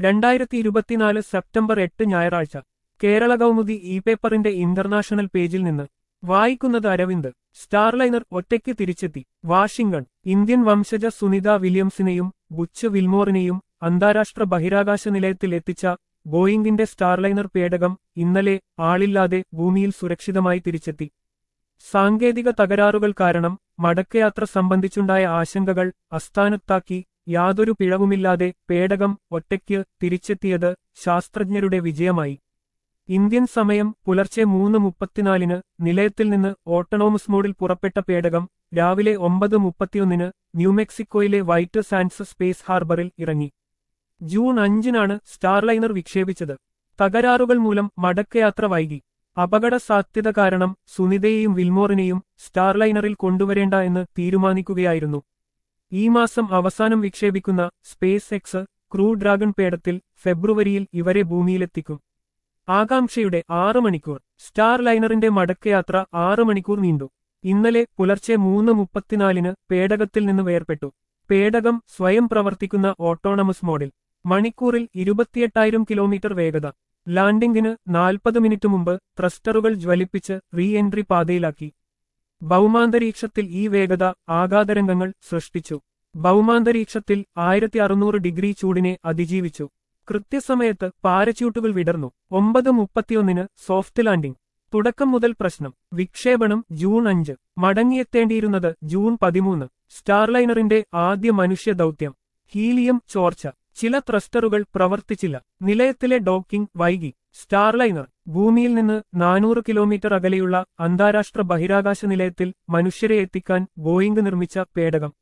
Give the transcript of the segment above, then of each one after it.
രണ്ടായിരത്തി ഇരുപത്തിനാല് സെപ്റ്റംബർ എട്ട് ഞായറാഴ്ച കേരള കൗമുദി ഇ പേപ്പറിന്റെ ഇന്റർനാഷണൽ പേജിൽ നിന്ന് വായിക്കുന്നത് അരവിന്ദ് സ്റ്റാർലൈനർ ഒറ്റയ്ക്ക് തിരിച്ചെത്തി വാഷിംഗ്ടൺ ഇന്ത്യൻ വംശജ സുനിത വില്യംസിനെയും ബുച്ച് വിൽമോറിനെയും അന്താരാഷ്ട്ര ബഹിരാകാശ നിലയത്തിൽ എത്തിച്ച ബോയിംഗിന്റെ സ്റ്റാർലൈനർ പേടകം ഇന്നലെ ആളില്ലാതെ ഭൂമിയിൽ സുരക്ഷിതമായി തിരിച്ചെത്തി സാങ്കേതിക തകരാറുകൾ കാരണം മടക്കയാത്ര സംബന്ധിച്ചുണ്ടായ ആശങ്കകൾ അസ്ഥാനത്താക്കി യാതൊരു പിഴവുമില്ലാതെ പേടകം ഒറ്റയ്ക്ക് തിരിച്ചെത്തിയത് ശാസ്ത്രജ്ഞരുടെ വിജയമായി ഇന്ത്യൻ സമയം പുലർച്ചെ മൂന്ന് മുപ്പത്തിനാലിന് നിലയത്തിൽ നിന്ന് ഓട്ടോണോമസ് മോഡിൽ പുറപ്പെട്ട പേടകം രാവിലെ ഒമ്പത് മുപ്പത്തിയൊന്നിന് ന്യൂമെക്സിക്കോയിലെ വൈറ്റ് സാൻഡ്സ് സ്പേസ് ഹാർബറിൽ ഇറങ്ങി ജൂൺ അഞ്ചിനാണ് സ്റ്റാർലൈനർ വിക്ഷേപിച്ചത് തകരാറുകൾ മൂലം മടക്കയാത്ര വൈകി അപകട സാധ്യത കാരണം സുനിതയെയും വിൽമോറിനെയും സ്റ്റാർലൈനറിൽ കൊണ്ടുവരേണ്ട എന്ന് തീരുമാനിക്കുകയായിരുന്നു ഈ മാസം അവസാനം വിക്ഷേപിക്കുന്ന സ്പേസ് എക്സ് ക്രൂ ഡ്രാഗൺ പേടത്തിൽ ഫെബ്രുവരിയിൽ ഇവരെ ഭൂമിയിലെത്തിക്കും ആകാംക്ഷയുടെ ആറ് മണിക്കൂർ സ്റ്റാർ ലൈനറിന്റെ മടക്കയാത്ര ആറ് മണിക്കൂർ നീണ്ടു ഇന്നലെ പുലർച്ചെ മൂന്ന് മുപ്പത്തിനാലിന് പേടകത്തിൽ നിന്ന് വേർപെട്ടു പേടകം സ്വയം പ്രവർത്തിക്കുന്ന ഓട്ടോണമസ് മോഡിൽ മണിക്കൂറിൽ ഇരുപത്തിയെട്ടായിരം കിലോമീറ്റർ വേഗത ലാൻഡിംഗിന് നാൽപ്പത് മിനിറ്റ് മുമ്പ് ത്രസ്റ്ററുകൾ ജ്വലിപ്പിച്ച് റീ എൻട്രി പാതയിലാക്കി ഭൗമാന്തരീക്ഷത്തിൽ ഈ വേഗത ആഘാതരംഗങ്ങൾ സൃഷ്ടിച്ചു ഭൗമാന്തരീക്ഷത്തിൽ ആയിരത്തി അറുന്നൂറ് ഡിഗ്രി ചൂടിനെ അതിജീവിച്ചു കൃത്യസമയത്ത് പാരച്യൂട്ടുകൾ വിടർന്നു ഒമ്പത് മുപ്പത്തിയൊന്നിന് സോഫ്റ്റ് ലാൻഡിംഗ് തുടക്കം മുതൽ പ്രശ്നം വിക്ഷേപണം ജൂൺ അഞ്ച് മടങ്ങിയെത്തേണ്ടിയിരുന്നത് ജൂൺ പതിമൂന്ന് സ്റ്റാർലൈനറിന്റെ ആദ്യ മനുഷ്യ ദൗത്യം ഹീലിയം ചോർച്ച ചില ത്രസ്റ്ററുകൾ പ്രവർത്തിച്ചില്ല നിലയത്തിലെ ഡോക്കിംഗ് വൈകി സ്റ്റാർലൈനർ ഭൂമിയിൽ നിന്ന് നാനൂറ് കിലോമീറ്റർ അകലെയുള്ള അന്താരാഷ്ട്ര ബഹിരാകാശ നിലയത്തിൽ മനുഷ്യരെ എത്തിക്കാൻ ബോയിംഗ് നിർമ്മിച്ച പേടകം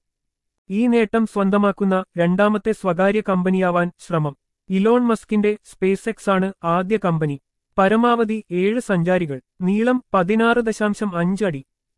ഈ നേട്ടം സ്വന്തമാക്കുന്ന രണ്ടാമത്തെ സ്വകാര്യ കമ്പനിയാവാൻ ശ്രമം ഇലോൺ മസ്കിന്റെ സ്പേസ് ആണ് ആദ്യ കമ്പനി പരമാവധി ഏഴ് സഞ്ചാരികൾ നീളം പതിനാറ് ദശാംശം അഞ്ച് അടി